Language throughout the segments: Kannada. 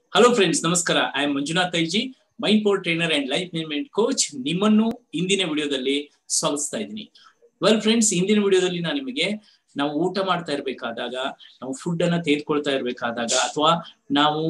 ಹಲೋ ಫ್ರೆಂಡ್ಸ್ ನಮಸ್ಕಾರ I am Manjunath IG mind power trainer and life management coach ನಿಮ್ಮನ್ನು ಇಂದಿನ ವಿಡಿಯೋದಲ್ಲಿ ಸ್ವಾಗತಿಸ್ತಾ ಇದ್ದೀನಿ ವೆಲ್ ಫ್ರೆಂಡ್ಸ್ ಇಂದಿನ ವಿಡಿಯೋದಲ್ಲಿ ನಾನು ನಿಮಗೆ ನಾವು ಊಟ ಮಾಡ್ತಾ ಇರ್ಬೇಕಾದಾಗ ನಾವು ಫುಡ್ ಅನ್ನ ತೆಗೆದುಕೊಳ್ತಾ ಇರ್ಬೇಕಾದಾಗ ಅಥವಾ ನಾವು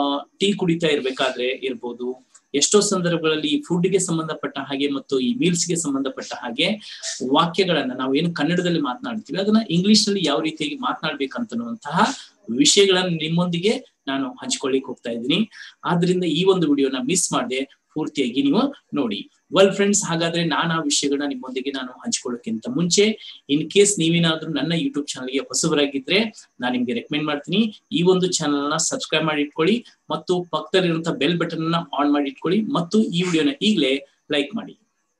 ಟೀ ಕುಡಿತಾ ಇರ್ಬೇಕಾದ್ರೆ ಇರ್ಬೋದು ಎಷ್ಟೋ ಸಂದರ್ಭಗಳಲ್ಲಿ ಈ ಫುಡ್ಗೆ ಸಂಬಂಧಪಟ್ಟ ಹಾಗೆ ಮತ್ತು ಈ ಮೀಲ್ಸ್ ಗೆ ಸಂಬಂಧಪಟ್ಟ ಹಾಗೆ ವಾಕ್ಯಗಳನ್ನ ನಾವು ಏನು ಕನ್ನಡದಲ್ಲಿ ಮಾತನಾಡ್ತೀವಿ ಅದನ್ನ ಇಂಗ್ಲಿಷ್ ನಲ್ಲಿ ಯಾವ ರೀತಿಯಾಗಿ ಮಾತನಾಡ್ಬೇಕಂತನ್ನುವಂತಹ ವಿಷಯಗಳನ್ನ ನಿಮ್ಮೊಂದಿಗೆ ನಾನು ಹಂಚ್ಕೊಳ್ಳಿಕ್ ಹೋಗ್ತಾ ಇದ್ದೀನಿ ಆದ್ರಿಂದ ಈ ಒಂದು ವಿಡಿಯೋನ ಮಿಸ್ ಮಾಡದೆ ಪೂರ್ತಿಯಾಗಿ ನೀವು ನೋಡಿ ವೆಲ್ ಫ್ರೆಂಡ್ಸ್ ಹಾಗಾದ್ರೆ ನಾನು ಆ ವಿಷಯಗಳನ್ನ ನಿಮ್ಮೊಂದಿಗೆ ನಾನು ಹಂಚ್ಕೊಳ್ಳೋಕ್ಕಿಂತ ಮುಂಚೆ ಇನ್ ಕೇಸ್ ನೀವೇನಾದ್ರೂ ನನ್ನ ಯೂಟ್ಯೂಬ್ ಚಾನಲ್ಗೆ ಹೊಸಬರಾಗಿದ್ರೆ ನಾನು ನಿಮ್ಗೆ ರೆಕಮೆಂಡ್ ಮಾಡ್ತೀನಿ ಈ ಒಂದು ಚಾನಲ್ ನ ಸಬ್ಸ್ಕ್ರೈಬ್ ಮಾಡಿ ಇಟ್ಕೊಳ್ಳಿ ಮತ್ತು ಪಕ್ಕದಲ್ಲಿರುವಂತಹ ಬೆಲ್ ಬಟನ್ ನ ಆನ್ ಮಾಡಿ ಇಟ್ಕೊಳ್ಳಿ ಮತ್ತು ಈ ವಿಡಿಯೋನ ಈಗಲೇ ಲೈಕ್ ಮಾಡಿ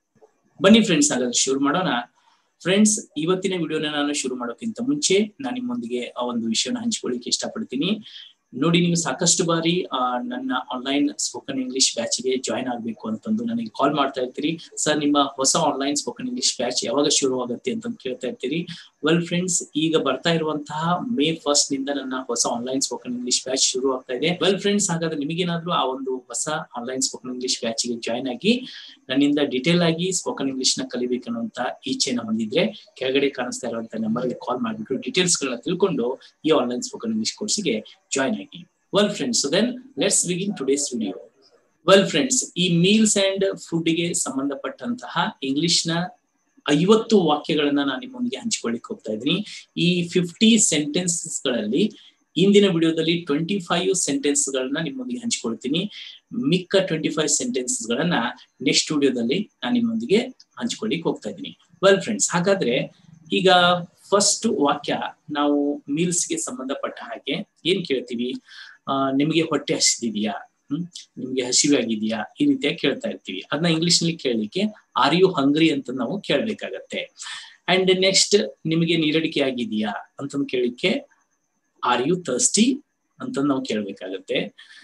ಬನ್ನಿ ಫ್ರೆಂಡ್ಸ್ ಹಾಗಾದ್ರೆ ಶುರು ಮಾಡೋಣ ಫ್ರೆಂಡ್ಸ್ ಇವತ್ತಿನ ವಿಡಿಯೋನ ನಾನು ಶುರು ಮಾಡೋಕ್ಕಿಂತ ಮುಂಚೆ ನಾನು ನಿಮ್ಮೊಂದಿಗೆ ಆ ಒಂದು ವಿಷಯನ ಹಂಚ್ಕೊಳ್ಳಿಕ್ಕೆ ಇಷ್ಟಪಡ್ತೀನಿ ನೋಡಿ ನೀವು ಸಾಕಷ್ಟು ಬಾರಿ ನನ್ನ ಆನ್ಲೈನ್ ಸ್ಪೋಕನ್ ಇಂಗ್ಲಿಷ್ ಬ್ಯಾಚ್ಗೆ ಜಾಯ್ನ್ ಆಗ್ಬೇಕು ಅಂತಂದು ನನಗೆ ಕಾಲ್ ಮಾಡ್ತಾ ಇರ್ತೀರಿ ಸರ್ ನಿಮ್ಮ ಹೊಸ ಆನ್ಲೈನ್ ಸ್ಪೋಕನ್ ಇಂಗ್ಲಿಷ್ ಬ್ಯಾಚ್ ಯಾವಾಗ ಶುರು ಆಗುತ್ತೆ ಅಂತ ಕೇಳ್ತಾ ಇರ್ತೀರಿ ವೆಲ್ ಫ್ರೆಂಡ್ಸ್ ಈಗ ಬರ್ತಾ ಇರುವಂತಹ ಮೇ ಫಸ್ಟ್ ನಿಂದ ನನ್ನ ಹೊಸ ಆನ್ಲೈನ್ ಸ್ಪೋಕನ್ ಇಂಗ್ಲಿಷ್ ಬ್ಯಾಚ್ ಶುರು ಆಗ್ತಾ ಇದೆ ವೆಲ್ ಫ್ರೆಂಡ್ಸ್ ಹಾಗಾದ್ರೆ ನಿಮಗೇನಾದ್ರೂ ಆ ಒಂದು ಹೊಸ ಆನ್ಲೈನ್ ಸ್ಪೋಕನ್ ಇಂಗ್ಲಿಷ್ ಬ್ಯಾಚ್ ಗೆ ಜಾಯ್ನ್ ಆಗಿ ನನ್ನಿಂದ ಡಿಟೇಲ್ ಆಗಿ ಸ್ಪೋಕನ್ ಇಂಗ್ಲಿಷ್ ನ ಕಲಿಬೇಕನ್ನುವಂತ ಈಚೆನ ಹೊಂದಿದ್ರೆ ಕೆಳಗಡೆ ಕಾಣಿಸ್ತಾ ಇರುವಂತ ನಂಬರ್ಗೆ ಕಾಲ್ ಮಾಡಿಬಿಟ್ಟು ಡೀಟೇಲ್ಸ್ ಗಳನ್ನ ತಿಳ್ಕೊಂಡು ಈ ಆನ್ಲೈನ್ ಸ್ಪೋಕನ್ ಇಂಗ್ಲಿಷ್ ಕೋರ್ಸ್ಗೆ ಜಾಯ್ನ್ ಆಗಿ well friends so then let's begin today's video well friends ಈ ಮೀಲ್ಸ್ ಅಂಡ್ ಫುಡ್ ಗೆ ಸಂಬಂಧಪಟ್ಟಂತಹ ಇಂಗ್ಲಿಷ್ ನ ಐವತ್ತು ವಾಕ್ಯಗಳನ್ನ ನಾನು ನಿಮ್ಮೊಂದಿಗೆ ಹಂಚಿಕೊಳ್ಳಿಕ್ ಹೋಗ್ತಾ ಇದ್ದೀನಿ ಈ ಫಿಫ್ಟಿ ಸೆಂಟೆನ್ಸಸ್ ಗಳಲ್ಲಿ ಇಂದಿನ ವಿಡಿಯೋದಲ್ಲಿ ಟ್ವೆಂಟಿ ಫೈವ್ ಸೆಂಟೆನ್ಸ್ ಗಳನ್ನ ನಿಮ್ಮೊಂದಿಗೆ ಹಂಚಿಕೊಳ್ತೀನಿ ಮಿಕ್ಕ ಟ್ವೆಂಟಿ ಫೈವ್ ಸೆಂಟೆನ್ಸ್ ಗಳನ್ನ ನೆಕ್ಸ್ಟ್ ವಿಡಿಯೋದಲ್ಲಿ ನಾನು ನಿಮ್ಮೊಂದಿಗೆ ಹಂಚ್ಕೊಳ್ಳಿಕ್ ಹೋಗ್ತಾ ಇದ್ದೀನಿ ವೆಲ್ ಫ್ರೆಂಡ್ಸ್ ಹಾಗಾದ್ರೆ ಈಗ ಫಸ್ಟ್ ವಾಕ್ಯ ನಾವು ಮೀಲ್ಸ್ ಗೆ ಸಂಬಂಧಪಟ್ಟ ಹಾಗೆ ಏನ್ ಕೇಳ್ತೀವಿ ನಿಮಗೆ ಹೊಟ್ಟೆ ಹಸಿದಿದೆಯಾ ಹ್ಮ್ ನಿಮ್ಗೆ ಹಸಿವೆ ಆಗಿದೆಯಾ ಈ ರೀತಿಯಾಗಿ ಕೇಳ್ತಾ ಇರ್ತೀವಿ ಅದನ್ನ ಇಂಗ್ಲಿಷ್ ನಲ್ಲಿ ಕೇಳಲಿಕ್ಕೆ ಆರ್ ಯು ಹಂಗ್ರಿ ಅಂತ ನಾವು ಕೇಳ್ಬೇಕಾಗತ್ತೆ ಅಂಡ್ ನೆಕ್ಸ್ಟ್ ನಿಮಗೆ ನೀರಡಿಕೆ ಆಗಿದೆಯಾ ಅಂತಂದು ಕೇಳಿಕ್ಕೆ ಆರ್ ಯು ಥರ್ಸ್ಟಿ ಅಂತ ನಾವು ಕೇಳ್ಬೇಕಾಗತ್ತೆ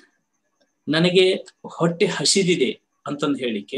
ನನಗೆ ಹೊಟ್ಟೆ ಹಸಿದಿದೆ ಅಂತಂದು ಹೇಳಿಕೆ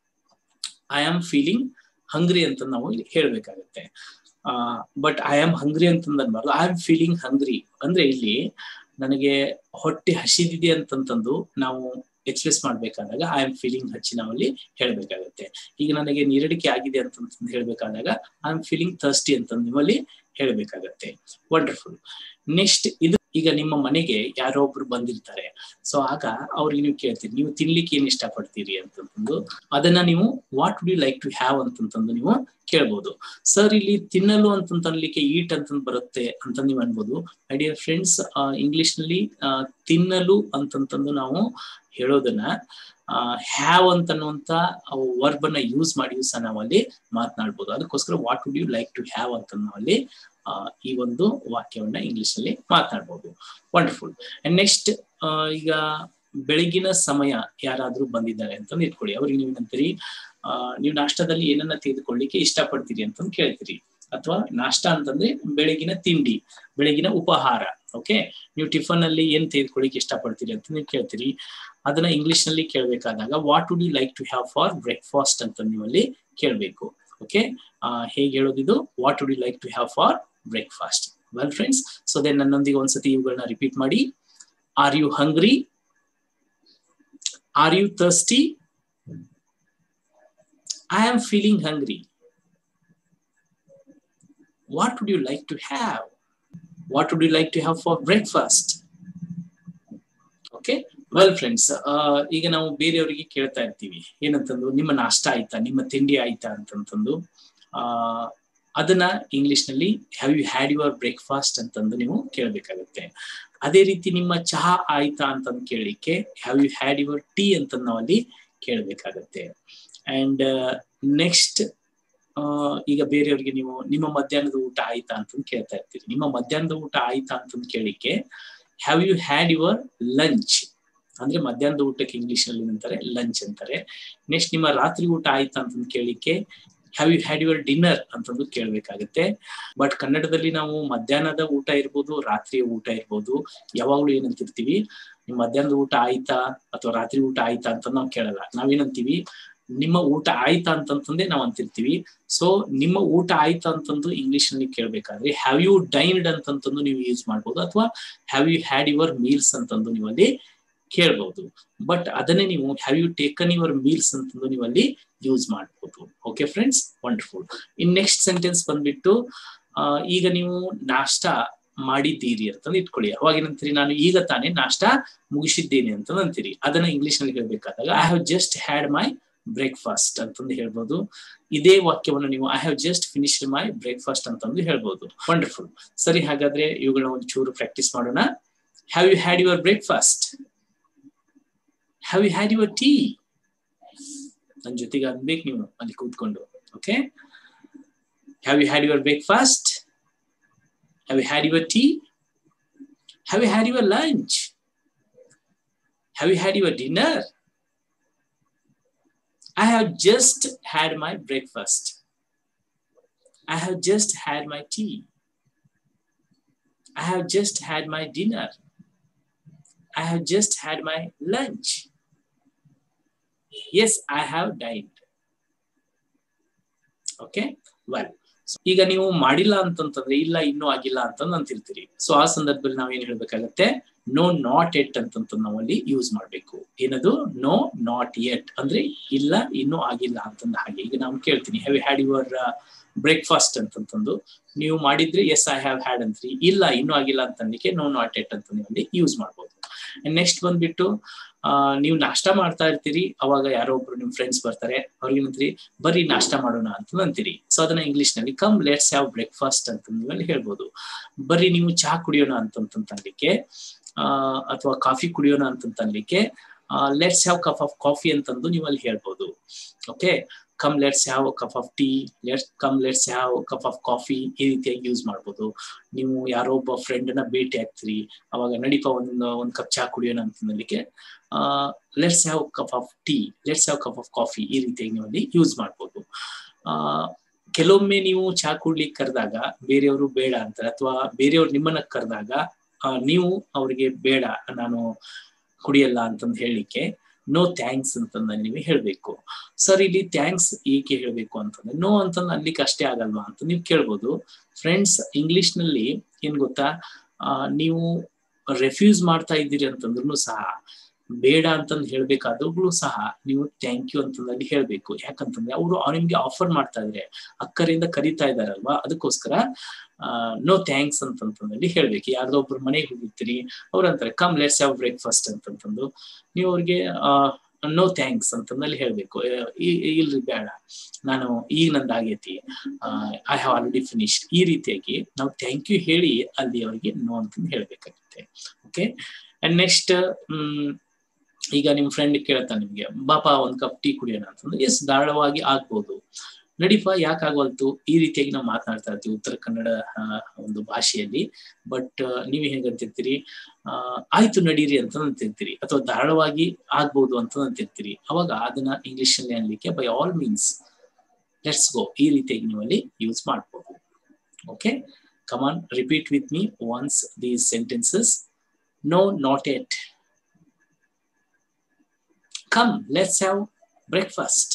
ಐ ಆಮ್ ಫೀಲಿಂಗ್ ಹಂಗ್ರಿ ಅಂತ ನಾವು ಇಲ್ಲಿ ಹೇಳ್ಬೇಕಾಗತ್ತೆ ಬಟ್ ಐ ಆಮ್ ಹಂಗ್ರಿ ಅಂತಂದು ಅನ್ಬಾರ್ದು ಐ ಆಮ್ ಫೀಲಿಂಗ್ ಹಂಗ್ರಿ ಅಂದ್ರೆ ಇಲ್ಲಿ ನನಗೆ ಹೊಟ್ಟೆ ಹಸಿದಿದೆ ಅಂತಂತಂದು ನಾವು ಎಕ್ಸ್ಪ್ರೆಸ್ ಮಾಡ್ಬೇಕಾದಾಗ ಐ ಆಮ್ ಫೀಲಿಂಗ್ ಹಚ್ಚಿ ನಾವಲ್ಲಿ ಹೇಳ್ಬೇಕಾಗತ್ತೆ ಈಗ ನನಗೆ ನೀರಡಿಕೆ ಆಗಿದೆ ಅಂತಂತ ಹೇಳ್ಬೇಕಾದಾಗ ಐ ಆಮ್ ಫೀಲಿಂಗ್ ಥರ್ಸ್ಟಿ ಅಂತ ನಿಮ್ಮಲ್ಲಿ ಹೇಳ್ಬೇಕಾಗತ್ತೆ ವಂಡರ್ಫುಲ್ ನೆಕ್ಸ್ಟ್ ಇದು ಈಗ ನಿಮ್ಮ ಮನೆಗೆ ಯಾರೋ ಒಬ್ರು ಬಂದಿರ್ತಾರೆ ಸೊ ಆಗ ಅವ್ರಿಗೆ ನೀವು ಕೇಳ್ತೀರಿ ನೀವು ತಿನ್ಲಿಕ್ಕೆ ಏನ್ ಇಷ್ಟಪಡ್ತೀರಿ ಅಂತಂದು ಅದನ್ನ ನೀವು what would you like to have ಅಂತಂತಂದು ನೀವು ಕೇಳ್ಬೋದು ಸರ್ ಇಲ್ಲಿ ತಿನ್ನಲು ಅಂತಂತನ್ಲಿಕ್ಕೆ ಈಟ್ ಅಂತಂದ್ ಬರುತ್ತೆ ಅಂತ ನೀವು ಅನ್ಬೋದು ಮೈ ಡಿಯರ್ ಫ್ರೆಂಡ್ಸ್ ಇಂಗ್ಲಿಷ್ ನಲ್ಲಿ ತಿನ್ನಲು ಅಂತಂತಂದು ನಾವು ಹೇಳೋದನ್ನ ಹ್ಯಾವ್ ಅಂತನ್ನುವಂತ ವರ್ಬ್ ಅನ್ನ ಯೂಸ್ ಮಾಡಿಯೂ ಸಹ ನಾವಲ್ಲಿ ಮಾತನಾಡ್ಬೋದು ಅದಕ್ಕೋಸ್ಕರ what would you like to have ಅಂತ ನಾವಲ್ಲಿ ಈ ಒಂದು ವಾಕ್ಯವನ್ನ ಇಂಗ್ಲಿಷ್ ನಲ್ಲಿ ಮಾತನಾಡ್ಬೋದು ವಂಡರ್ಫುಲ್ ಅಂಡ್ ನೆಕ್ಸ್ಟ್ ಈಗ ಬೆಳಗಿನ ಸಮಯ ಯಾರಾದ್ರೂ ಬಂದಿದ್ದಾರೆ ಅಂತಂದು ಇಟ್ಕೊಳ್ಳಿ ಅವ್ರಿಗೆ ನೀವು ಏನಂತೀರಿ ನೀವು ನಾಷ್ಟದಲ್ಲಿ ಏನನ್ನ ತೆಗೆದುಕೊಳ್ಳಿಕ್ಕೆ ಇಷ್ಟಪಡ್ತೀರಿ ಅಂತಂದು ಕೇಳ್ತೀರಿ ಅಥವಾ ನಾಷ್ಟ ಅಂತಂದ್ರೆ ಬೆಳಗಿನ ತಿಂಡಿ ಬೆಳಗಿನ ಉಪಹಾರ ಓಕೆ ನೀವು ಟಿಫನ್ ಅಲ್ಲಿ ಏನ್ ತೆಗೆದುಕೊಳ್ಳಿಕ್ಕೆ ಇಷ್ಟಪಡ್ತೀರಿ ಅಂತ ನೀವು ಕೇಳ್ತೀರಿ ಅದನ್ನ ಇಂಗ್ಲಿಷ್ ನಲ್ಲಿ ಕೇಳಬೇಕಾದಾಗ what would you like to have for breakfast ಅಂತ ನೀವಲ್ಲಿ ಕೇಳಬೇಕು ಓಕೆ ಹೇಗೆ ಹೇಳೋದಿದು what would you like to have for breakfast well friends so then ನನ್ನೊಂದಿಗೆ ಒಂದ್ಸತಿ ಇವುಗಳನ್ನ ರಿಪೀಟ್ ಮಾಡಿ are you hungry are you thirsty I am feeling hungry what would you like to have what would you like to have for breakfast okay well friends ಈಗ ನಾವು ಬೇರೆಯವರಿಗೆ ಕೇಳ್ತಾ ಇರ್ತೀವಿ ಏನಂತಂದು ನಿಮ್ಮ ನಾಷ್ಟ ಆಯ್ತಾ ನಿಮ್ಮ ತಿಂಡಿ ಆಯ್ತಾ ಅಂತಂತಂದು ಆ ಅದನ್ನ ಇಂಗ್ಲಿಷ್ ನಲ್ಲಿ have you had your breakfast ಅಂತಂದು ನೀವು ಕೇಳಬೇಕಾಗುತ್ತೆ ಅದೇ ರೀತಿ ನಿಮ್ಮ ಚಹಾ ಆಯ್ತಾ ಅಂತಂದು ಕೇಳಲಿಕ್ಕೆ have you had your tea ಅಂತ ನಾವು ಅಲ್ಲಿ ಕೇಳಬೇಕಾಗತ್ತೆ ಅಂಡ್ ನೆಕ್ಸ್ಟ್ ಈಗ ಬೇರೆಯವ್ರಿಗೆ ನೀವು ನಿಮ್ಮ ಮಧ್ಯಾಹ್ನದ ಊಟ ಆಯ್ತಾ ಅಂತಂದು ಕೇಳ್ತಾ ಇರ್ತೀರಿ ನಿಮ್ಮ ಮಧ್ಯಾಹ್ನದ ಊಟ ಆಯ್ತಾ ಅಂತಂದು ಕೇಳಿಕ್ಕೆ have you had your lunch ಅಂದ್ರೆ ಮಧ್ಯಾಹ್ನದ ಊಟಕ್ಕೆ ಇಂಗ್ಲಿಷ್ ನಲ್ಲಿ ಅಂತಾರೆ ಲಂಚ್ ಅಂತಾರೆ ನೆಕ್ಸ್ಟ್ ನಿಮ್ಮ ರಾತ್ರಿ ಊಟ ಆಯ್ತಾ ಅಂತಂದು ಕೇಳಿಕ್ಕೆ have you had your dinner ಅಂತಂದು ಕೇಳ್ಬೇಕಾಗತ್ತೆ ಬಟ್ ಕನ್ನಡದಲ್ಲಿ ನಾವು ಮಧ್ಯಾಹ್ನದ ಊಟ ಇರ್ಬೋದು ರಾತ್ರಿಯ ಊಟ ಇರ್ಬೋದು ಯಾವಾಗ್ಲೂ ಏನಂತಿರ್ತೀವಿ ನಿಮ್ ಮಧ್ಯಾಹ್ನದ ಊಟ ಆಯ್ತಾ ಅಥವಾ ರಾತ್ರಿ ಊಟ ಆಯ್ತಾ ಅಂತ ನಾವು ಕೇಳಲ್ಲ ನಾವೇನಂತೀವಿ ನಿಮ್ಮ ಊಟ ಆಯ್ತಾ ಅಂತಂತಂದೆ ನಾವ್ ಅಂತಿರ್ತೀವಿ ಸೊ ನಿಮ್ಮ ಊಟ ಆಯ್ತಾ ಅಂತಂದು ಇಂಗ್ಲಿಷ್ ನಲ್ಲಿ ಕೇಳ್ಬೇಕಾದ್ರೆ ಹ್ಯಾವ್ ಯು ಡೈನ್ಡ್ ಅಂತಂತಂದು ನೀವು ಯೂಸ್ ಮಾಡ್ಬೋದು ಅಥವಾ have you had your meals ಅಂತಂದು ನೀವು ಅಲ್ಲಿ ಕೇಳ್ಬಹುದು ಬಟ್ ಅದನ್ನೇ ನೀವು have you taken your meals ಅಂತಂದು ನೀವು ಅಲ್ಲಿ ಯೂಸ್ ಮಾಡ್ಬೋದು okay friends wonderful in next sentence ಬಂದ್ಬಿಟ್ಟು ಈಗ ನೀವು ನಾಷ್ಟಾ ಮಾಡಿದ್ದೀರಿ ಅಂತಂದು ಇಟ್ಕೊಳ್ಳಿ ಅವಾಗ ಏನಂತೀರಿ ನಾನು ಈಗ ತಾನೇ ನಾಷ್ಟಾ ಮುಗಿಸಿದ್ದೇನೆ ಅಂತ ಅಂತೀರಿ ಅದನ್ನ ಇಂಗ್ಲಿಷ್ ನಲ್ಲಿ ಹೇಳ್ಬೇಕಾದಾಗ I have just had my breakfast ಅಂತಂದು ಹೇಳ್ಬೋದು ಇದೇ ವಾಕ್ಯವನ್ನು ನೀವು I have just finished my breakfast ಅಂತಂದು ಹೇಳ್ಬೋದು ವಂಡರ್ಫುಲ್ ಸರಿ ಹಾಗಾದ್ರೆ ಇವುಗಳನ್ನ ಒಂದು ಚೂರು ಪ್ರಾಕ್ಟೀಸ್ ಮಾಡೋಣ have you had your breakfast have you had your tea ನನ್ನ ಜೊತೆಗೆ ಅನ್ಬೇಕು ನೀವು ಅಲ್ಲಿ ಕೂತ್ಕೊಂಡು okay have you had your breakfast have you had your tea have you had your lunch have you had your dinner I have just had my breakfast. I have just had my tea. I have just had my dinner. I have just had my lunch. Yes, I have dined. Okay, well. ಈಗ ನೀವು ಮಾಡಿಲ್ಲ ಅಂತಂತಂದ್ರೆ ಇಲ್ಲ ಇನ್ನೂ ಆಗಿಲ್ಲ ಅಂತಂದ್ ಅಂತಿರ್ತೀರಿ ಸೊ ಆ ಸಂದರ್ಭದಲ್ಲಿ ನಾವ್ ಏನ್ ಹೇಳ್ಬೇಕಾಗತ್ತೆ ನೋ ನಾಟ್ ಎಟ್ ಅಂತಂತ ನಾವಲ್ಲಿ ಯೂಸ್ ಮಾಡ್ಬೇಕು ಏನದು ನೋ ನಾಟ್ ಎಟ್ ಅಂದ್ರೆ ಇಲ್ಲ ಇನ್ನೂ ಆಗಿಲ್ಲ ಅಂತಂದ ಹಾಗೆ ಈಗ ನಾವು ಕೇಳ್ತೀನಿ ಹ್ಯಾವ್ ಹ್ಯಾಡ್ ಯುವರ್ ಬ್ರೇಕ್ಫಾಸ್ಟ್ ಅಂತಂತಂದು ನೀವು ಮಾಡಿದ್ರೆ ಎಸ್ ಐ ಹ್ಯಾವ್ ಹ್ಯಾಡ್ ಅಂತ್ರಿ ಇಲ್ಲ ಇನ್ನೂ ಆಗಿಲ್ಲ ಅಂತಂದಕ್ಕೆ ನೋ ನಾಟ್ ಎಟ್ ಅಂತ ನೀವು ಅಲ್ಲಿ ಯೂಸ್ ಮಾಡ್ಬೋದು ನೆಕ್ಸ್ಟ್ ಬಂದ್ಬಿಟ್ಟು ಆ ನೀವು ನಾಷ್ಟ ಮಾಡ್ತಾ ಇರ್ತೀರಿ ಅವಾಗ ಯಾರೋ ಒಬ್ರು ನಿಮ್ ಫ್ರೆಂಡ್ಸ್ ಬರ್ತಾರೆ ಅವ್ರಿಗೇನಂತೀರಿ ಬರ್ರಿ ನಾಷ್ಟ ಮಾಡೋಣ ಅಂತ ಅಂತೀರಿ ಸೊ ಅದನ್ನ ಇಂಗ್ಲಿಷ್ ನಲ್ಲಿ ಕಮ್ ಲೆಟ್ಸ್ ಹ್ಯಾವ್ ಬ್ರೇಕ್ಫಾಸ್ಟ್ ಅಂತ ನೀವು ಅಲ್ಲಿ ಹೇಳ್ಬೋದು ಬರ್ರಿ ನೀವು ಚಹಾ ಕುಡಿಯೋಣ ಅಂತಂತನ್ಲಿಕ್ಕೆ ಅಥವಾ ಕಾಫಿ ಕುಡಿಯೋಣ ಅಂತಂತನ್ಲಿಕ್ಕೆ let's have cup of coffee ಅಂತಂದು ನೀವು ಅಲ್ಲಿ ಹೇಳ್ಬೋದು okay come let's have cup of tea let's come let's have cup of coffee ಈ ರೀತಿಯಾಗಿ ಯೂಸ್ ಮಾಡ್ಬೋದು ನೀವು ಯಾರೋ ಒಬ್ಬ ಫ್ರೆಂಡ್ ನ ಭೇಟಿ ಆಗ್ತೀರಿ ಅವಾಗ ನಡಿಪ ಒಂದ್ ಒಂದ್ ಕಪ್ ಚಹಾ ಕುಡಿಯೋಣ ಅಂತಂದಲಿಕ್ಕೆ let's have cup of tea let's have cup of coffee ಈ ರೀತಿಯಾಗಿ ನೀವು ಅಲ್ಲಿ ಯೂಸ್ ಮಾಡ್ಬೋದು ಆ ಕೆಲವೊಮ್ಮೆ ನೀವು ಚಹಾ ಕುಡ್ಲಿಕ್ಕೆ ಕರೆದಾಗ ಬೇರೆಯವರು ಬೇಡ ಅಂತಾರೆ ಅಥವಾ ಬೇರೆಯವ್ರು ನಿಮ್ಮನ್ನ ಕರೆದಾಗ ನೀವು ಅವ್ರಿಗೆ ಬೇಡ ನಾನು ಕುಡಿಯಲ್ಲ ಅಂತಂದು ಹೇಳಲಿಕ್ಕೆ ನೋ ಥ್ಯಾಂಕ್ಸ್ ಅಂತಂದ ನೀವು ಹೇಳ್ಬೇಕು ಸರ್ ಇಲ್ಲಿ ಥ್ಯಾಂಕ್ಸ್ ಏಕೆ ಹೇಳ್ಬೇಕು ಅಂತಂದ್ರೆ ನೋ ಅಂತಂದ್ರೆ ಅಲ್ಲಿಗೆ ಅಷ್ಟೇ ಆಗಲ್ವಾ ಅಂತ ನೀವು ಕೇಳ್ಬೋದು ಫ್ರೆಂಡ್ಸ್ ಇಂಗ್ಲಿಷ್ ನಲ್ಲಿ ಏನ್ ಗೊತ್ತಾ ನೀವು ರೆಫ್ಯೂಸ್ ಮಾಡ್ತಾ ಇದ್ದೀರಿ ಅಂತಂದ್ರೂ ಸಹ ಬೇಡ ಅಂತಂದು ಹೇಳ್ಬೇಕಾದ್ರೂ ಸಹ ನೀವು ಥ್ಯಾಂಕ್ ಯು ಅಂತಂದಲ್ಲಿ ಹೇಳ್ಬೇಕು ಯಾಕಂತಂದ್ರೆ ಅವರು ನಿಮ್ಗೆ ಆಫರ್ ಮಾಡ್ತಾ ಇದ್ರೆ ಅಕ್ಕರಿಂದ ಕರಿತಾ ಇದಾರಲ್ವಾ ಅದಕ್ಕೋಸ್ಕರ ನೋ ಥ್ಯಾಂಕ್ಸ್ ಅಂತಂತಂದಲ್ಲಿ ಹೇಳ್ಬೇಕು ಯಾರ್ದೋ ಒಬ್ರು ಮನೆಗೆ ಹೋಗಿರ್ತೀರಿ ಅವ್ರ ಅಂತಾರೆ ಕಮ್ ಲೆಟ್ಸ್ ಹ್ಯಾವ್ ಬ್ರೇಕ್ಫಾಸ್ಟ್ ಅಂತಂತಂದು ನೀವು ಅವ್ರಿಗೆ ನೋ ಥ್ಯಾಂಕ್ಸ್ ಅಂತಂದಲ್ಲಿ ಹೇಳ್ಬೇಕು ಇಲ್ರಿ ಬೇಡ ನಾನು ಈಗ ನಂದು ಆಗೈತಿ ಐ ಹ್ಯಾವ್ ಆಲ್ರೆಡಿ ಫಿನಿಶ್ಡ್ ಈ ರೀತಿಯಾಗಿ ನಾವು ಥ್ಯಾಂಕ್ ಯು ಹೇಳಿ ಅಲ್ಲಿ ಅವರಿಗೆ ನೋ ಅಂತಂದು ಹೇಳ್ಬೇಕಾಗುತ್ತೆ ಓಕೆ ಅಂಡ್ ನೆಕ್ಸ್ಟ್ ಹ್ಮ್ ಈಗ ನಿಮ್ ಫ್ರೆಂಡ್ ಕೇಳ್ತಾನೆ ನಿಮ್ಗೆ ಬಾಪ ಒಂದ್ ಕಪ್ ಟೀ ಕುಡಿಯೋಣ ಅಂತಂದ್ರೆ ಎಸ್ ಧಾರಾಳವಾಗಿ ಆಗ್ಬೋದು ನಡಿಪ ಯಾಕಾಗವಲ್ತು ಈ ರೀತಿಯಾಗಿ ನಾವು ಮಾತನಾಡ್ತಾ ಇರ್ತೀವಿ ಉತ್ತರ ಕನ್ನಡ ಒಂದು ಭಾಷೆಯಲ್ಲಿ ಬಟ್ ನೀವ್ ಹೆಂಗಂತಿರ್ತೀರಿ ಆಯ್ತು ನಡೀರಿ ಅಂತ ಅಂತಿರ್ತೀರಿ ಅಥವಾ ಧಾರಾಳವಾಗಿ ಆಗ್ಬೋದು ಅಂತ ಅಂತಿರ್ತೀರಿ ಅವಾಗ ಅದನ್ನ ಇಂಗ್ಲಿಷ್ ಅಲ್ಲಿ ಅನ್ಲಿಕ್ಕೆ by all means let's go ಈ ರೀತಿಯಾಗಿ ನೀವು ಅಲ್ಲಿ ಯೂಸ್ ಮಾಡ್ಬೋದು okay come on repeat with me once these sentences no not at come let's have breakfast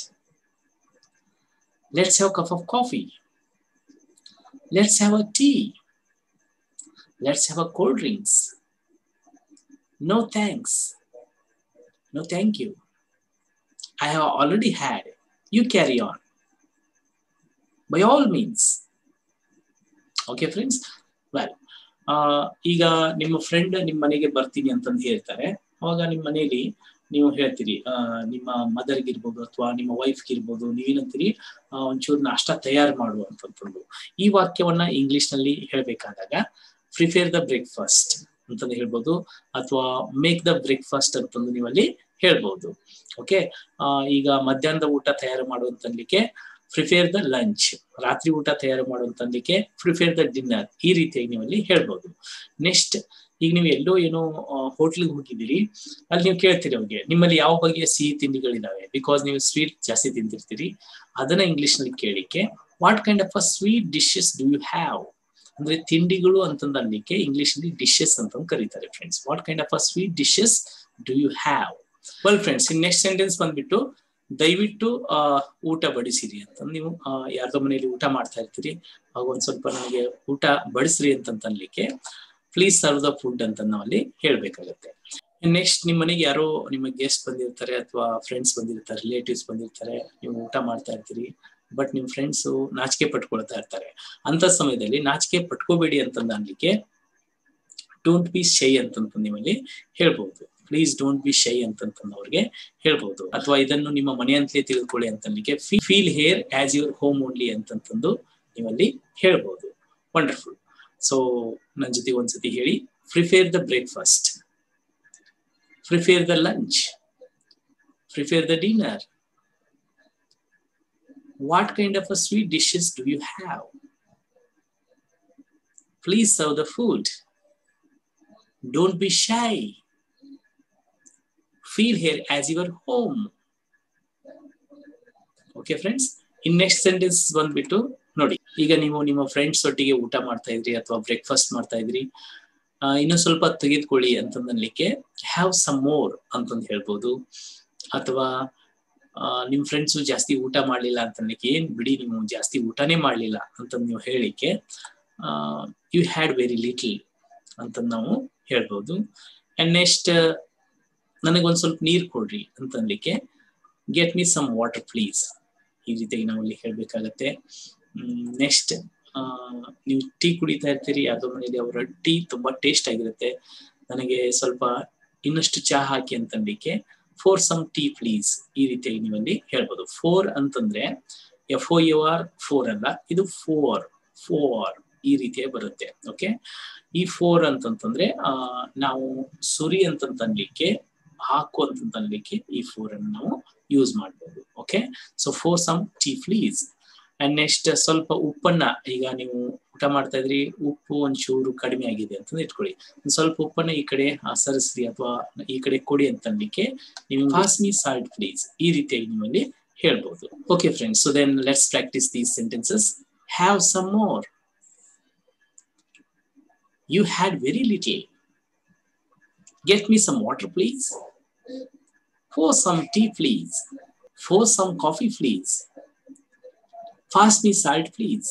let's have a cup of coffee let's have a tea let's have a cold drinks no thanks no thank you i have already had you carry on by all means okay friends well ಈಗ ನಿಮ್ಮ ಫ್ರೆಂಡ್ ನಿಮ್ಮ ಮನೆಗೆ ಬರ್ತೀನಿ ಅಂತಂದು ಹೇಳ್ತಾರೆ ಅವಾಗ ನಿಮ್ಮ ಮನೆಯಲ್ಲಿ ನೀವು ಹೇಳ್ತೀರಿ ನಿಮ್ಮ ಮದರ್ಗೆ ಇರ್ಬೋದು ಅಥವಾ ನಿಮ್ಮ ವೈಫ್ಗೆ ಇರ್ಬೋದು ನೀವೇನಂತೀರಿ ಒಂಚೂರು ನಾಷ್ಟ ತಯಾರು ಮಾಡು ಅಂತಂದು ಈ ವಾಕ್ಯವನ್ನ ಇಂಗ್ಲಿಷ್ ನಲ್ಲಿ ಹೇಳ್ಬೇಕಾದಾಗ ಪ್ರಿಫೇರ್ ದ ಬ್ರೇಕ್ಫಾಸ್ಟ್ ಅಂತಂದು ಹೇಳ್ಬೋದು ಅಥವಾ ಮೇಕ್ ದ ಬ್ರೇಕ್ಫಾಸ್ಟ್ ಅಂತಂದು ನೀವಲ್ಲಿ ಹೇಳ್ಬೋದು ಓಕೆ ಈಗ ಮಧ್ಯಾಹ್ನದ ಊಟ ತಯಾರು ಮಾಡುವಂತನ್ಲಿಕ್ಕೆ ಪ್ರಿಫೇರ್ ದ ಲಂಚ್ ರಾತ್ರಿ ಊಟ ತಯಾರು ಮಾಡುವಂತನ್ಲಿಕ್ಕೆ ಪ್ರಿಫೇರ್ ದ ಡಿನ್ನರ್ ಈ ರೀತಿಯಾಗಿ ನೀವಲ್ಲಿ ಹೇಳ್ಬೋದು ನೆಕ್ಸ್ಟ್ ಈಗ ನೀವು ಎಲ್ಲೋ ಏನೋ ಹೋಟ್ಲಿಗೆ ಹೋಗಿದ್ದೀರಿ ಅಲ್ಲಿ ನೀವು ಕೇಳ್ತೀರಿ ಅವ್ರಿಗೆ ನಿಮ್ಮಲ್ಲಿ ಯಾವ ಬಗೆಯ ಸಿಹಿ ತಿಂಡಿಗಳಿದಾವೆ ಬಿಕಾಸ್ ನೀವು ಸ್ವೀಟ್ ಜಾಸ್ತಿ ತಿಂತಿರ್ತೀರಿ ಅದನ್ನ ಇಂಗ್ಲಿಷ್ ನಲ್ಲಿ ಕೇಳಿಕ್ಕೆ what kind of a sweet dishes do you have ಅಂದ್ರೆ ತಿಂಡಿಗಳು ಅಂತಂದ ಅನ್ಲಿಕ್ಕೆ ಇಂಗ್ಲಿಷ್ ನಲ್ಲಿ ಡಿಶಸ್ ಅಂತ ಕರೀತಾರೆ friends what kind of a sweet dishes do you have well friends in next sentence ಬಂದ್ಬಿಟ್ಟು ದಯವಿಟ್ಟು ಊಟ ಬಡಿಸಿರಿ ಅಂತ ನೀವು ಯಾರ್ದೋ ಮನೆಯಲ್ಲಿ ಊಟ ಮಾಡ್ತಾ ಇರ್ತೀರಿ ಆಗ ಒಂದ್ ಸ್ವಲ್ಪ ನನಗೆ ಊಟ ಬಡಿಸ್ರಿ ಅಂತ ಅನ್ಲಿಕ್ಕೆ ಪ್ಲೀಸ್ ಸರ್ವ್ ದ ಫುಡ್ ಅಂತ ನಾವು ಅಲ್ಲಿ ಹೇಳ್ಬೇಕಾಗತ್ತೆ ನೆಕ್ಸ್ಟ್ ನಿಮ್ ಮನೆಗೆ ಯಾರೋ ನಿಮ್ಮ ಗೆಸ್ಟ್ ಬಂದಿರ್ತಾರೆ ಅಥವಾ ಫ್ರೆಂಡ್ಸ್ ಬಂದಿರ್ತಾರೆ ರಿಲೇಟಿವ್ಸ್ ಬಂದಿರ್ತಾರೆ ನೀವು ಊಟ ಮಾಡ್ತಾ ಇರ್ತೀರಿ ಬಟ್ ನಿಮ್ ಫ್ರೆಂಡ್ಸ್ ನಾಚಿಕೆ ಪಟ್ಕೊಳ್ತಾ ಇರ್ತಾರೆ ಅಂತ ಸಮಯದಲ್ಲಿ ನಾಚಿಕೆ ಪಟ್ಕೋಬೇಡಿ ಅಂತಂದ ಅನ್ಲಿಕ್ಕೆ ಡೋಂಟ್ ಬಿ ಶೈ ಅಂತಂತ ನೀವಲ್ಲಿ ಹೇಳ್ಬಹುದು ಪ್ಲೀಸ್ ಡೋಂಟ್ ಬಿ ಶೈ ಅಂತಂತಂದು ಅವ್ರಿಗೆ ಹೇಳ್ಬಹುದು ಅಥವಾ ಇದನ್ನು ನಿಮ್ಮ ಮನೆ ಅಂತಲೇ ತಿಳಿದುಕೊಳ್ಳಿ ಅಂತನ್ಲಿಕ್ಕೆ feel here as your home only ಅಂತಂತಂದು ನೀವಲ್ಲಿ ಹೇಳ್ಬಹುದು ವಂಡರ್ಫುಲ್ ಸೊ ನನ್ನ ಜೊತೆ ಒಂದ್ಸತಿ ಹೇಳಿ prepare the breakfast prepare the lunch prepare the dinner what kind of a sweet dishes do you have please serve the food don't be shy feel here as your home okay friends in next sentence ಬಂದ್ಬಿಟ್ಟು ನೋಡಿ ಈಗ ನೀವು ನಿಮ್ಮ ಫ್ರೆಂಡ್ಸ್ ಒಟ್ಟಿಗೆ ಊಟ ಮಾಡ್ತಾ ಇದ್ರಿ ಅಥವಾ ಬ್ರೇಕ್ಫಾಸ್ಟ್ ಮಾಡ್ತಾ ಇದ್ರಿ ಇನ್ನು ಸ್ವಲ್ಪ ತೆಗೆದುಕೊಳ್ಳಿ ಅಂತಂದನ್ಲಿಕ್ಕೆ ಹ್ಯಾವ್ ಸಮ್ ಮೋರ್ ಅಂತಂದು ಹೇಳ್ಬೋದು ಅಥವಾ ನಿಮ್ ಫ್ರೆಂಡ್ಸು ಜಾಸ್ತಿ ಊಟ ಮಾಡ್ಲಿಲ್ಲ ಅಂತನ್ಲಿಕ್ಕೆ ಏನ್ ಬಿಡಿ ನೀವು ಜಾಸ್ತಿ ಊಟನೇ ಮಾಡ್ಲಿಲ್ಲ ಅಂತ ನೀವು ಹೇಳಿಕ್ಕೆ ಯು ಹ್ಯಾಡ್ ವೆರಿ ಲಿಟಲ್ ಅಂತ ನಾವು ಹೇಳ್ಬೋದು ಅಂಡ್ ನೆಕ್ಸ್ಟ್ ನನಗೊಂದ್ ಸ್ವಲ್ಪ ನೀರ್ ಕೊಡ್ರಿ ಅಂತನ್ಲಿಕ್ಕೆ get me some water please ಈ ರೀತಿಯಾಗಿ ನಾವು ಇಲ್ಲಿ ಹೇಳ್ಬೇಕಾಗತ್ತೆ ನೆಕ್ಸ್ಟ್ ನೀವು ಟೀ ಕುಡಿತಾ ಇರ್ತೀರಿ ಯಾವ್ದೋ ಮನೇಲಿ ಅವರ ಟೀ ತುಂಬಾ ಟೇಸ್ಟ್ ಆಗಿರುತ್ತೆ ನನಗೆ ಸ್ವಲ್ಪ ಇನ್ನಷ್ಟು ಚಹಾ ಹಾಕಿ ಅಂತನ್ಲಿಕ್ಕೆ ಫೋರ್ ಸಮ್ ಟೀ ಪ್ಲೀಸ್ ಈ ರೀತಿಯಾಗಿ ನೀವಲ್ಲಿ ಹೇಳ್ಬೋದು ಫೋರ್ ಅಂತಂದ್ರೆ F O U R four ಅಲ್ಲ ಇದು ಫೋರ್ ಫೋರ್ ಈ ರೀತಿಯಾಗಿ ಬರುತ್ತೆ ಓಕೆ ಈ ಫೋರ್ ಅಂತಂತಂದ್ರೆ ಆ ನಾವು ಸುರಿ ಅಂತಂತನ್ಲಿಕ್ಕೆ ಹಾಕು ಅಂತಂತನ್ಲಿಕ್ಕೆ ಈ ಫೋರ್ ಅನ್ನು ನಾವು ಯೂಸ್ ಮಾಡ್ಬೋದು okay so pour some tea please and next ಸ್ವಲ್ಪ ಉಪ್ಪನ್ನ ಈಗ ನೀವು ಊಟ ಮಾಡ್ತಾ ಇದ್ರಿ ಉಪ್ಪು ಒಂಚೂರು ಕಡಿಮೆ ಆಗಿದೆ ಅಂತ ಇಟ್ಕೊಳ್ಳಿ ಸ್ವಲ್ಪ ಉಪ್ಪನ್ನ ಈ ಕಡೆ ಸರಿಸ್ರಿ ಅಥವಾ ಈ ಕಡೆ ಕೊಡಿ ಅಂತನ್ಲಿಕ್ಕೆ ನೀವು ಪಾಸ್ ಮೀ ಸಾಲ್ಟ್ ಪ್ಲೀಸ್ ಈ ರೀತಿಯಾಗಿ ನೀವಲ್ಲಿ ಹೇಳ್ಬೋದು okay friends so then let's practice these sentences have some more you had very little get me some water please pour some tea please pour some coffee please pass me salt please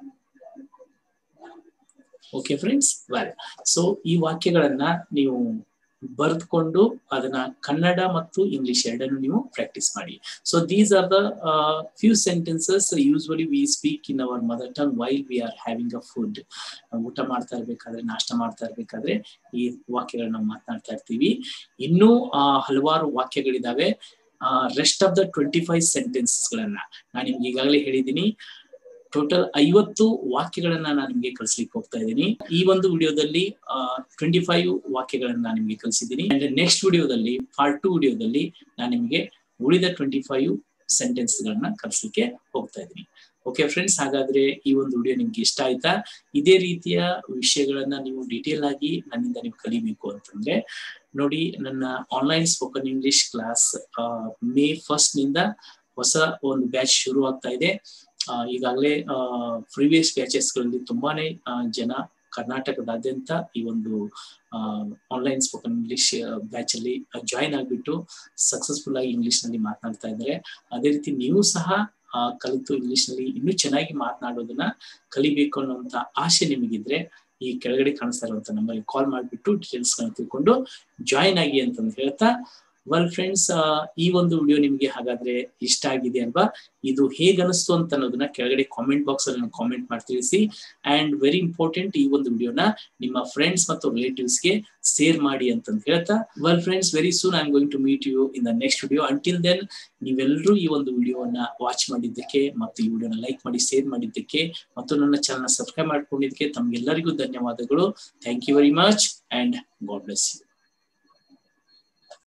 okay friends well so ಈ ವಾಕ್ಯಗಳನ್ನ ನೀವು ಬರೆದುಕೊಂಡು ಅದನ್ನ ಕನ್ನಡ ಮತ್ತು ಇಂಗ್ಲಿಷ್ ಎರಡನ್ನು ನೀವು ಪ್ರಾಕ್ಟೀಸ್ ಮಾಡಿ so these are the few sentences usually we speak in our mother tongue while we are having a food ಊಟ ಮಾಡ್ತಾ ಇರ್ಬೇಕಾದ್ರೆ ನಾಷ್ಟ ಮಾಡ್ತಾ ಇರ್ಬೇಕಾದ್ರೆ ಈ ವಾಕ್ಯಗಳನ್ನ ಮಾತನಾಡ್ತಾ ಇರ್ತೀವಿ ಇನ್ನೂ ಹಲವಾರು ವಾಕ್ಯಗಳಿದಾವೆ rest of the twenty five sentences ಗಳನ್ನ ನಾನು ನಿಮ್ಗೆ ಈಗಾಗಲೇ ಹೇಳಿದ್ದೀನಿ ಟೋಟಲ್ ಐವತ್ತು ವಾಕ್ಯಗಳನ್ನ ನಾನು ನಿಮ್ಗೆ ಕಲಿಸ್ಲಿಕ್ಕೆ ಹೋಗ್ತಾ ಇದ್ದೀನಿ ಈ ಒಂದು ವಿಡಿಯೋದಲ್ಲಿ ಟ್ವೆಂಟಿ ಫೈವ್ ವಾಕ್ಯಗಳನ್ನ ನಾನು ನಿಮ್ಗೆ ಕಲಿಸಿದ್ದೀನಿ ಅಂಡ್ ನೆಕ್ಸ್ಟ್ ವಿಡಿಯೋದಲ್ಲಿ ಪಾರ್ಟ್ ಟು ವಿಡಿಯೋದಲ್ಲಿ ನಾನು ನಿಮಗೆ ಉಳಿದ ಟ್ವೆಂಟಿ ಫೈವ್ ಸೆಂಟೆನ್ಸ್ ಗಳನ್ನ ಕಲಿಸ್ಲಿಕ್ಕೆ ಹೋಗ್ತಾ ಇದ್ದೀನಿ ಓಕೆ ಫ್ರೆಂಡ್ಸ್ ಹಾಗಾದ್ರೆ ಈ ಒಂದು ವಿಡಿಯೋ ನಿಮ್ಗೆ ಇಷ್ಟ ಆಯ್ತಾ ಇದೇ ರೀತಿಯ ವಿಷಯಗಳನ್ನ ನೀವು ಡೀಟೇಲ್ ಆಗಿ ನನ್ನಿಂದ ನೀವು ಕಲಿಬೇಕು ಅಂತಂದ್ರೆ ನೋಡಿ ನನ್ನ online spoken English class May first ನಿಂದ ಹೊಸ ಒಂದು ಬ್ಯಾಚ್ ಶುರು ಆಗ್ತಾ ಇದೆ ಈಗಾಗಲೇ ಪ್ರೀವಿಯಸ್ ಬ್ಯಾಚಸ್ ಗಳಲ್ಲಿ ತುಂಬಾನೇ ಜನ ಕರ್ನಾಟಕದಾದ್ಯಂತ ಈ ಒಂದು ಆನ್ಲೈನ್ ಸ್ಪೋಕನ್ ಇಂಗ್ಲಿಷ್ ಬ್ಯಾಚ್ ಅಲ್ಲಿ ಜಾಯಿನ್ ಆಗ್ಬಿಟ್ಟು ಸಕ್ಸಸ್ಫುಲ್ ಆಗಿ ಇಂಗ್ಲಿಷ್ ನಲ್ಲಿ ಮಾತನಾಡ್ತಾ ಇದ್ದಾರೆ ಅದೇ ರೀತಿ ನೀವು ಸಹ ಕಲಿತು ಇಂಗ್ಲಿಷ್ ನಲ್ಲಿ ಇನ್ನೂ ಚೆನ್ನಾಗಿ ಮಾತನಾಡೋದನ್ನ ಕಲಿಬೇಕು ಅನ್ನುವಂತ ಆಸೆ ನಿಮಗಿದ್ರೆ ಈ ಕೆಳಗಡೆ ಕಾಣಿಸ್ತಾ ಇರುವಂತ ನಂಬರ್ ಕಾಲ್ ಮಾಡಿಬಿಟ್ಟು ಡೀಟೇಲ್ಸ್ ಗಳನ್ನ ತಿಳ್ಕೊಂಡು ಜಾಯಿನ್ ಆಗಿ ಅಂತಂದು ಹೇಳ್ತಾ ವೆಲ್ ಫ್ರೆಂಡ್ಸ್ ಈ ಒಂದು ವಿಡಿಯೋ ನಿಮ್ಗೆ ಹಾಗಾದ್ರೆ ಇಷ್ಟ ಆಗಿದೆ ಅಲ್ವಾ ಇದು ಹೇಗೆ ಅನಿಸ್ತು ಅಂತ ಅನ್ನೋದನ್ನ ಕೆಳಗಡೆ ಕಾಮೆಂಟ್ ಬಾಕ್ಸ್ ಅಲ್ಲಿ ಕಾಮೆಂಟ್ ಮಾಡಿ ತಿಳಿಸಿ ಅಂಡ್ ವೆರಿ ಇಂಪಾರ್ಟೆಂಟ್ ಈ ಒಂದು ವಿಡಿಯೋನ ನಿಮ್ಮ ಫ್ರೆಂಡ್ಸ್ ಮತ್ತು ರಿಲೇಟಿವ್ಸ್ ಗೆ ಶೇರ್ ಮಾಡಿ ಅಂತಂದು ಹೇಳ್ತಾ well friends very soon I am going to meet you in the next video until then ನೀವೆಲ್ಲರೂ ಈ ಒಂದು ವಿಡಿಯೋನ ವಾಚ್ ಮಾಡಿದ್ದಕ್ಕೆ ಮತ್ತು ಈ ವಿಡಿಯೋನ ಲೈಕ್ ಮಾಡಿ ಶೇರ್ ಮಾಡಿದ್ದಕ್ಕೆ ಮತ್ತು ನನ್ನ ಚಾನಲ್ ಸಬ್ಸ್ಕ್ರೈಬ್ ಮಾಡ್ಕೊಂಡಿದ್ದಕ್ಕೆ ತಮ್ಗೆಲ್ಲರಿಗೂ ಧನ್ಯವಾದಗಳು thank you very much and God bless you